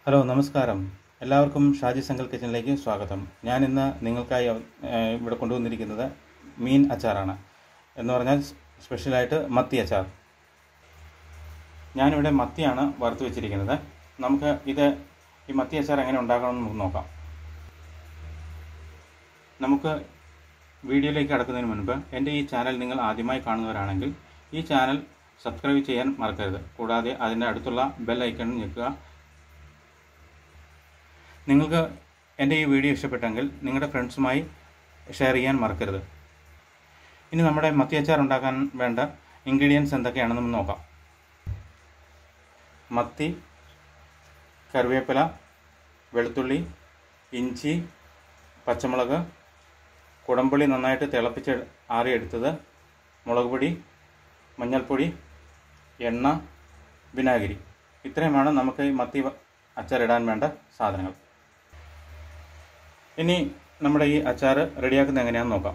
hello നമസ്കാരം എല്ലാവർക്കും ഷാജി സംഘൽ കിച്ചണിലേക്ക് സ്വാഗതം ഞാൻ ഇന്ന് നിങ്ങൾക്കായി ഏഹ്, ഇവിടെ കൊണ്ടുവന്നിരിക്കുന്നത് മീൻ അച്ചാറാണ് എന്ന് പറഞ്ഞാൽ സ്പെഷ്യലായിട്ട് മത്തി അച്ചാർ ഞാനിവിടെ മത്തിയാണ് വറുത്ത് വെച്ചിരിക്കുന്നത് നമുക്ക് ഇത് ഈ മത്തി അച്ചാർ എങ്ങനെ ഉണ്ടാക്കണമെന്ന് നമുക്ക് നോക്കാം നമുക്ക് വീഡിയോയിലേക്ക് കടക്കുന്നതിന് മുൻപ് എൻ്റെ ഈ ചാനൽ നിങ്ങൾ ആദ്യമായി കാണുന്നവരാണെങ്കിൽ ഈ ചാനൽ സബ്സ്ക്രൈബ് ചെയ്യാൻ മറക്കരുത് കൂടാതെ അതിൻ്റെ അടുത്തുള്ള ബെൽ ഐക്കൺ ഞെക്കുക നിങ്ങൾക്ക് എൻ്റെ ഈ വീഡിയോ ഇഷ്ടപ്പെട്ടെങ്കിൽ നിങ്ങളുടെ ഫ്രണ്ട്സുമായി ഷെയർ ചെയ്യാൻ മറക്കരുത് ഇനി നമ്മുടെ മത്തി അച്ചാർ ഉണ്ടാക്കാൻ വേണ്ട ഇൻഗ്രീഡിയൻസ് എന്തൊക്കെയാണെന്ന് നമുക്ക് നോക്കാം മത്തി കറിവേപ്പില വെളുത്തുള്ളി ഇഞ്ചി പച്ചമുളക് കുടംപുളി നന്നായിട്ട് തിളപ്പിച്ച് ആറിയെടുത്തത് മുളക് പൊടി മഞ്ഞൾപ്പൊടി എണ്ണ വിനാഗിരി ഇത്രയുമാണ് നമുക്ക് ഈ മത്തി വ- അച്ചാറിടാൻ വേണ്ട സാധനങ്ങൾ ഇനി നമ്മുടെ ഈ അച്ചാർ റെഡിയാക്കുന്നത് എങ്ങനെയാണെന്ന് നോക്കാം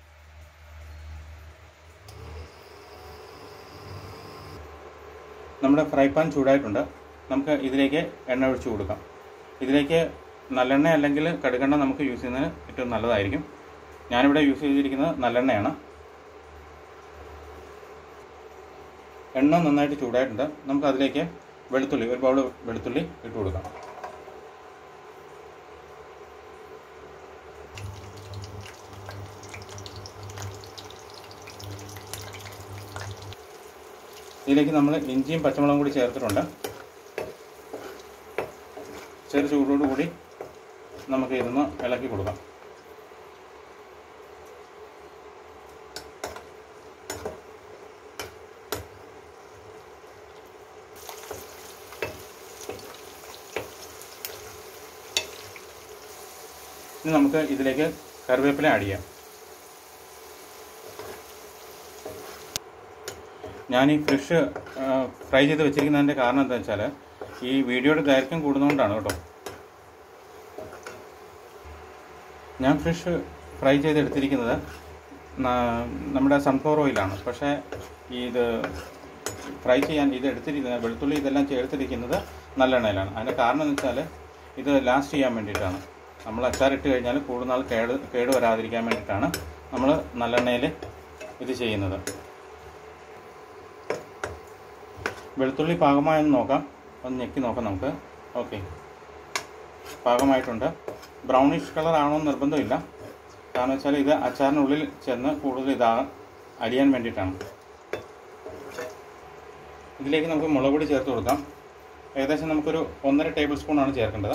നമ്മുടെ ഫ്രൈ പാൻ ചൂടായിട്ടുണ്ട് നമുക്ക് ഇതിലേക്ക് എണ്ണ ഒഴിച്ചു കൊടുക്കാം ഇതിലേക്ക് നല്ലെണ്ണ അല്ലെങ്കിൽ കടുകെണ്ണ നമുക്ക് യൂസ് ചെയ്യുന്നതിന് ഏറ്റവും നല്ലതായിരിക്കും ഞാനിവിടെ യൂസ് ചെയ്തിരിക്കുന്നത് നല്ലെണ്ണയാണ് എണ്ണ നന്നായിട്ട് ചൂടായിട്ടുണ്ട് നമുക്ക് അതിലേക്ക് വെളുത്തുള്ളി ഒരു ബൗൾ വെളുത്തുള്ളി ഇട്ട് കൊടുക്കാം ഇതിലേക്ക് നമ്മൾ ഇഞ്ചിയും പച്ചമുളകും കൂടി ചേർത്തിട്ടുണ്ട് ചെറു ചൂടോട് കൂടി നമുക്ക് ഇതൊന്ന് ഇളക്കി കൊടുക്കാം ഇനി നമുക്ക് ഇതിലേക്ക് കറിവേപ്പില ആഡ് ചെയ്യാം ഞാൻ ഈ ഫിഷ് ഫ്രൈ ചെയ്ത് വെച്ചിരിക്കുന്നതിൻ്റെ കാരണം എന്താ വെച്ചാൽ ഈ വീഡിയോയുടെ ദൈർഘ്യം കൂടുന്നതുകൊണ്ടാണ് കേട്ടോ ഞാൻ ഫിഷ് ഫ്രൈ ചെയ്തെടുത്തിരിക്കുന്നത് ന- നമ്മുടെ സൺഫ്ലവർ ഓയിലാണ് പക്ഷേ ഇത് ഫ്രൈ ചെയ്യാൻ ഇത് എടുത്തിരിക്കുന്നത് വെളുത്തുള്ളി ഇതെല്ലാം ചേർത്തിരിക്കുന്നത് നല്ലെണ്ണയിലാണ് അതിൻ്റെ കാരണം എന്ന് വെച്ചാൽ ഇത് ലാസ്റ്റ് ചെയ്യാൻ വേണ്ടിയിട്ടാണ് നമ്മൾ അച്ചാറിട്ട് കഴിഞ്ഞാൽ കൂടുതൽ കേട് കേട് വരാതിരിക്കാൻ വേണ്ടിയിട്ടാണ് നമ്മൾ നല്ലെണ്ണയിൽ ഇത് ചെയ്യുന്നത് വെളുത്തുള്ളി പാകമായെന്ന് നോക്കാം ഒന്ന് ഞെക്കി നോക്കാം നമുക്ക് ഓക്കെ പാകമായിട്ടുണ്ട് ബ്രൗണിഷ് കളർ ആണോന്ന് നിർബന്ധമില്ല കാരണം വെച്ചാൽ ഇത് അച്ചാറിനുള്ളിൽ ചെന്ന് കൂടുതൽ ഇതാ അരിയാൻ വേണ്ടിയിട്ടാണ് ഇതിലേക്ക് നമുക്ക് മുളക് പൊടി ചേർത്ത് കൊടുക്കാം ഏകദേശം നമുക്കൊരു ഒന്നര ടേബിൾ സ്പൂണാണ് ചേർക്കേണ്ടത്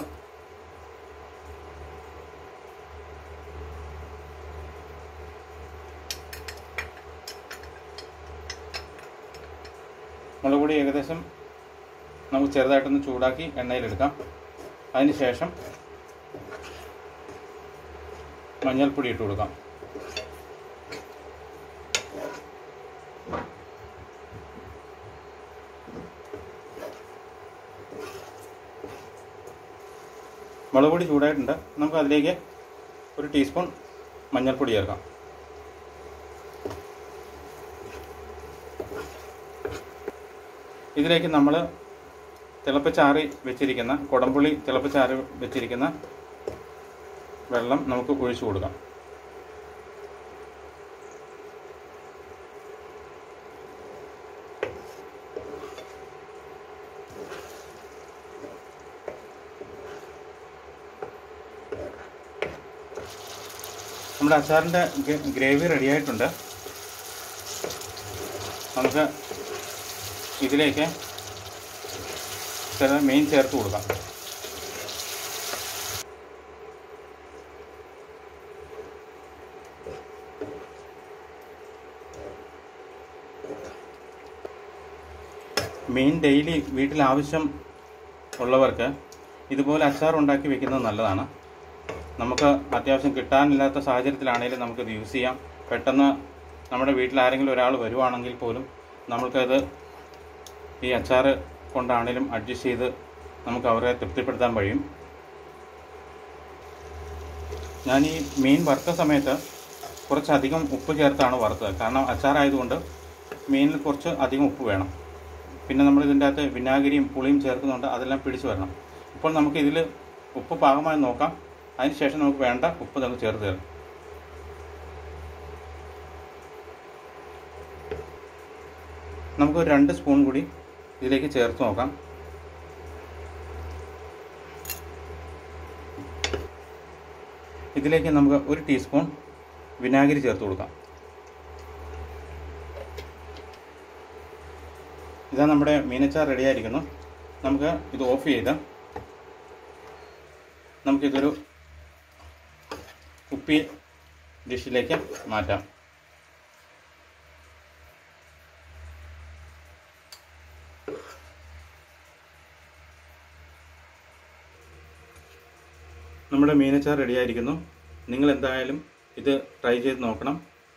മുളക് പൊടി ഏകദേശം നമുക്ക് ചെറുതായിട്ടൊന്ന് ചൂടാക്കി എണ്ണയിലെടുക്കാം അതിന് ശേഷം മഞ്ഞൾപ്പൊടി ഇട്ട് കൊടുക്കാം മുളക് പൊടി ചൂടായിട്ടുണ്ട് നമുക്ക് അതിലേക്ക് ഒരു ടീസ്പൂൺ മഞ്ഞൾപ്പൊടി ചേർക്കാം ഇതിലേക്ക് നമ്മൾ തിളപ്പിച്ചാറി വെച്ചിരിക്കുന്ന കുടംപുളി തിളപ്പിച്ചാറി വെച്ചിരിക്കുന്ന വെള്ളം നമുക്ക് ഒഴിച്ചു കൊടുക്കാം നമ്മുടെ അച്ചാറിൻ്റെ ഗ്രേവി റെഡിയായിട്ടുണ്ട് നമുക്ക് ഇതിലേക്ക് ചില മീൻ ചേർത്ത് കൊടുക്കാം മീൻ ഡെയിലി വീട്ടിൽ ആവശ്യം ഉള്ളവർക്ക് ഇതുപോലെ അച്ചാർ ഉണ്ടാക്കി വെക്കുന്നത് നല്ലതാണ് നമുക്ക് അത്യാവശ്യം കിട്ടാനില്ലാത്ത സാഹചര്യത്തിലാണെങ്കിലും നമുക്കിത് യൂസ് ചെയ്യാം പെട്ടെന്ന് നമ്മുടെ വീട്ടിൽ ആരെങ്കിലും ഒരാൾ വരുവാണെങ്കിൽ പോലും നമ്മൾക്കത് ഈ അച്ചാർ കൊണ്ടാണേലും അഡ്ജസ്റ്റ് ചെയ്ത് നമുക്ക് അവരെ തൃപ്തിപ്പെടുത്താൻ കഴിയും ഞാൻ ഈ മീൻ വറുത്ത സമയത്ത് കുറച്ചധികം ഉപ്പ് ചേർത്താണ് വറുത്തത് കാരണം അച്ചാറായതുകൊണ്ട് മീനിൽ കുറച്ച് അധികം ഉപ്പ് വേണം പിന്നെ നമ്മൾ ഇതിൻ്റെ അകത്ത് വിനാഗിരിയും പുളിയും ചേർക്കുന്നുണ്ട് അതെല്ലാം പിടിച്ചു വരണം ഇപ്പോൾ നമുക്ക് ഇതിൽ ഉപ്പ് പാകമായി നോക്കാം അതിന് ശേഷം നമുക്ക് വേണ്ട ഉപ്പ് നമുക്ക് ചേർത്ത് തരാം നമുക്ക് ഒരു രണ്ട് സ്പൂൺ കൂടി ഇതിലേക്ക് ചേർത്ത് നോക്കാം ഇതിലേക്ക് നമുക്ക് ഒരു ടീസ്പൂൺ വിനാഗിരി ചേർത്ത് കൊടുക്കാം ഇതാ നമ്മുടെ മീനച്ചാർ റെഡി ആയിരിക്കുന്നു നമുക്ക് ഇത് ഓഫ് ചെയ്ത് നമുക്കിതൊരു കുപ്പി ഡിഷിലേക്ക് മാറ്റാം നമ്മുടെ മീനച്ചാർ റെഡി ആയിരിക്കുന്നു നിങ്ങൾ എന്തായാലും ഇത് ട്രൈ ചെയ്ത് നോക്കണം